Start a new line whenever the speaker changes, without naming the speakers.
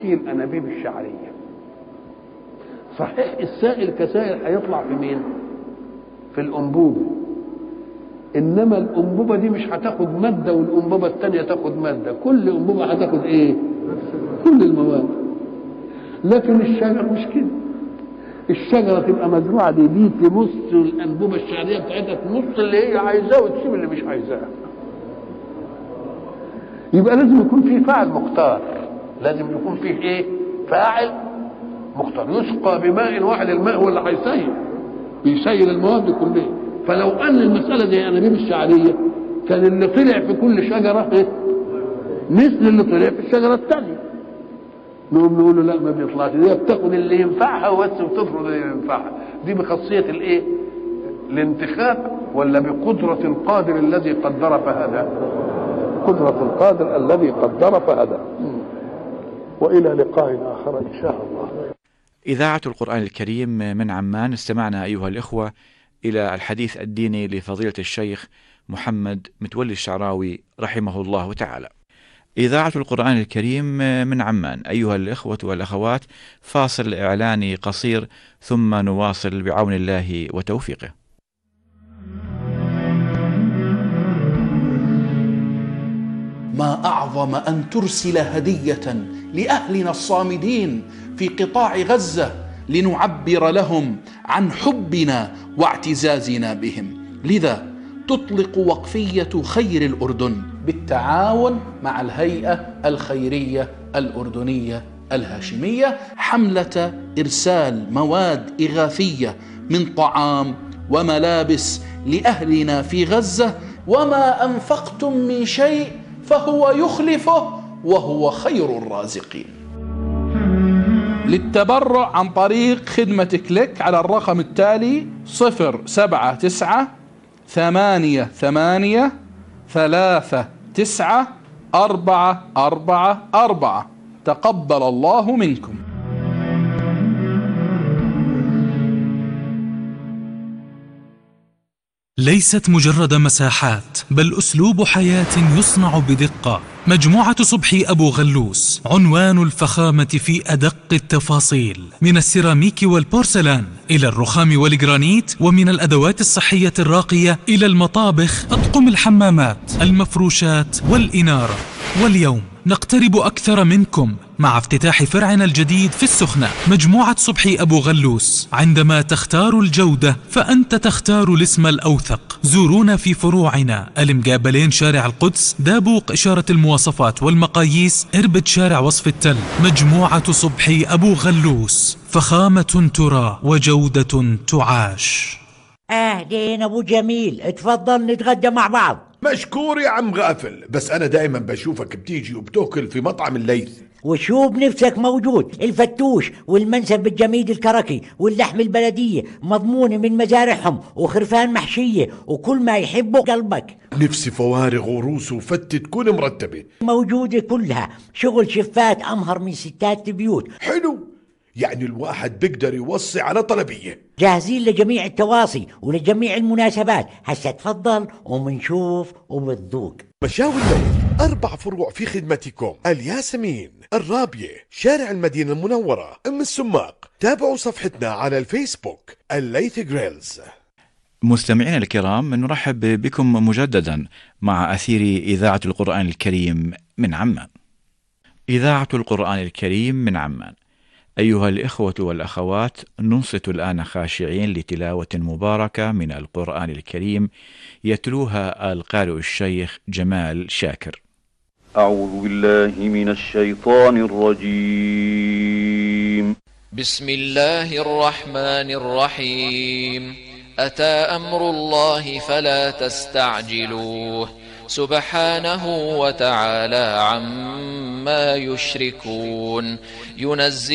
الانابيب الشعريه صحيح السائل كسائل هيطلع في مين في الانبوبه انما الانبوبه دي مش هتاخد ماده والانبوبه الثانيه تاخد ماده كل انبوبه هتاخد ايه كل المواد لكن الشجر مش كده الشجره تبقى مزروعه دي دي تمص الانبوبه الشعريه بتاعتها تمص اللي هي عايزاه وتسيب اللي مش عايزاه يبقى لازم يكون في فاعل مختار لازم يكون فيه ايه فاعل مختار يسقى بماء واحد الماء هو اللي هيسيل بيسيل المواد كلها فلو ان المساله زي انابيب الشعريه كان اللي طلع في كل شجره ايه مثل اللي طلع في الشجره الثانيه نقوم نقول له لا ما بيطلعش دي بتاخد اللي ينفعها وبس وتفرض اللي ينفعها دي بخاصيه الايه الانتخاب ولا بقدره القادر الذي قدر فهدى قدره القادر الذي قدر فهدى والى لقاء اخر ان شاء الله
إذاعة القرآن الكريم من عمان استمعنا أيها الإخوة إلى الحديث الديني لفضيلة الشيخ محمد متولي الشعراوي رحمه الله تعالى. إذاعة القرآن الكريم من عمان أيها الإخوة والأخوات فاصل إعلاني قصير ثم نواصل بعون الله وتوفيقه.
ما اعظم ان ترسل هديه لاهلنا الصامدين في قطاع غزه لنعبر لهم عن حبنا واعتزازنا بهم لذا تطلق وقفيه خير الاردن بالتعاون مع الهيئه الخيريه الاردنيه الهاشميه حمله ارسال مواد اغاثيه من طعام وملابس لاهلنا في غزه وما انفقتم من شيء فهو يخلفه وهو خير الرازقين للتبرع عن طريق خدمة كليك على الرقم التالي صفر سبعة تسعة ثمانية ثمانية ثلاثة تسعة أربعة أربعة أربعة تقبل الله منكم
ليست مجرد مساحات بل اسلوب حياه يصنع بدقه مجموعه صبحي ابو غلوس عنوان الفخامه في ادق التفاصيل من السيراميك والبورسلان الى الرخام والجرانيت ومن الادوات الصحيه الراقيه الى المطابخ اطقم الحمامات المفروشات والاناره واليوم نقترب أكثر منكم مع افتتاح فرعنا الجديد في السخنة مجموعة صبحي أبو غلوس عندما تختار الجودة فأنت تختار الاسم الأوثق زورونا في فروعنا المقابلين شارع القدس دابوق إشارة المواصفات والمقاييس إربد شارع وصف التل مجموعة صبحي أبو غلوس فخامة ترى وجودة تعاش
اهلين ابو جميل اتفضل نتغدى مع بعض
مشكور يا عم غافل بس انا دائما بشوفك بتيجي وبتاكل في مطعم الليث
وشو بنفسك موجود الفتوش والمنسف بالجميد الكركي واللحم البلدية مضمونة من مزارعهم وخرفان محشية وكل ما يحبه قلبك
نفسي فوارغ وروس وفتة تكون مرتبة
موجودة كلها شغل شفات أمهر من ستات البيوت
حلو يعني الواحد بيقدر يوصي على طلبية
جاهزين لجميع التواصي ولجميع المناسبات هسا تفضل ومنشوف وبتذوق
مشاوي الليث أربع فروع في خدمتكم الياسمين الرابية شارع المدينة المنورة أم السماق تابعوا صفحتنا على الفيسبوك الليث جريلز
مستمعينا الكرام نرحب بكم مجددا مع أثير إذاعة القرآن الكريم من عمان إذاعة القرآن الكريم من عمان أيها الإخوة والأخوات ننصت الآن خاشعين لتلاوة مباركة من القرآن الكريم يتلوها القارئ الشيخ جمال شاكر
أعوذ بالله من الشيطان الرجيم
بسم الله الرحمن الرحيم أتى أمر الله فلا تستعجلوه سبحانه وتعالى عما يشركون ينزل